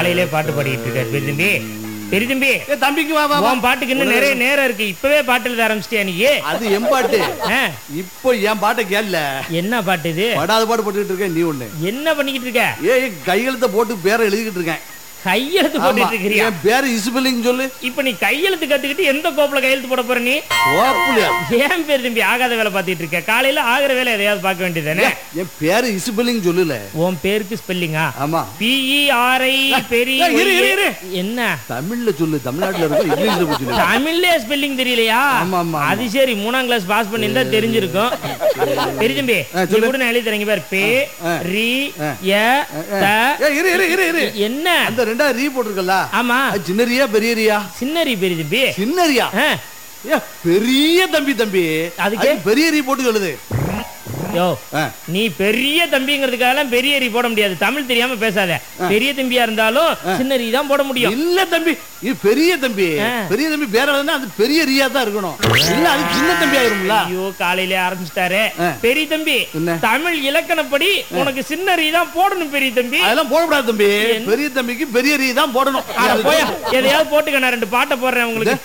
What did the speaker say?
காலையிலே பாட்டு பாடிட்டு இருக்காரு பெரிய தம்பி பெரிய தம்பி ஏ தம்பிக்கு வா வா வா உன் பாட்டுக்கு இன்னும் நிறைய நேரம் இருக்கு இப்பவே பாட்டு எழுத ஆரம்பிச்சிட்டியா நீ அது என் பாட்டு ஆ, இப்போ என் பாட்டை கேள்ல என்ன பாட்டு இது படாத பாட்டு போட்டுக்கிட்டு இருக்கேன் நீ ஒண்ணு என்ன பண்ணிக்கிட்டு இருக்க ஏய் கையெழுத்த போட்டு பேரை எழுதிக்கிட்டு இருக்கேன் கையெழுத்து ஆமா. போட்டுட்டு இருக்கிறியா என் பேரு இசுபலிங் சொல்லு இப்ப நீ கையெழுத்து கத்துக்கிட்டு எந்த கோப்புல கையெழுத்து போட போற நீ ஓப்புலியா ஏன் பேர் தம்பி ஆகாத வேலை பார்த்துட்டு இருக்க காலையில ஆகிற வேலை எதையாவது பார்க்க வேண்டியதானே என் பேரு இசுபலிங் சொல்லுல உன் பேருக்கு ஸ்பெல்லிங்கா ஆமா பிஇஆர்ஐ பெரிய ஏய், இரு, இரு, இரு. என்ன தமிழ்ல சொல்லு தமிழ்நாட்டுல இருக்கும் இங்கிலீஷ்ல போய் சொல்லு தமிழ்லே ஸ்பெல்லிங் தெரியலையா ஆமா, ஆமா, ஆமா. அது சரி மூணாம் கிளாஸ் பாஸ் பண்ணியிருந்தா தெரிஞ்சிருக்கும் பெரிய தம்பி ஆ, நீ சொல்லு. கூட நான் எழுதி தரேங்க பாரு பே ஆ. ரி ஆ. ய த ஏய், இரு இரு இரு இரு என்ன அந்த ரெண்டாவது ரீ போட்டிருக்கல ஆமா அது சின்ன ரியா பெரிய ரியா சின்ன ரி பெரிய தம்பி சின்ன ரியா ஆ, ஏ பெரிய தம்பி தம்பி அதுக்கு? அதுக்கு பெரிய ரீ போட்டு சொல்லுது யோ ஆ. நீ பெரிய தம்பிங்கிறதுக்காக பெரிய ரி போட முடியாது தமிழ் தெரியாம பேசாத பெரிய தம்பியா இருந்தாலும் சின்ன ரி தான் போட முடியும் இல்ல தம்பி இது பெரிய தம்பி ஆ. பெரிய தம்பி பேர எழுதுனா அது பெரிய ரியா தான் இருக்கணும் இல்ல அது சின்ன தம்பி ஆயிரும்ல ஐயோ காலையில ஆரம்பிச்சிட்டாரு ஆ. பெரிய தம்பி என்ன? தமிழ் இலக்கணப்படி உனக்கு சின்ன ரி தான் போடணும் பெரிய தம்பி அதெல்லாம் போடக்கூடாது தம்பி பெரிய தம்பிக்கு பெரிய ரீ தான் போடணும் அட போயா எதையாவது போட்டுக்க நான் ரெண்டு பாட்டை போடுறேன் உங்களுக்கு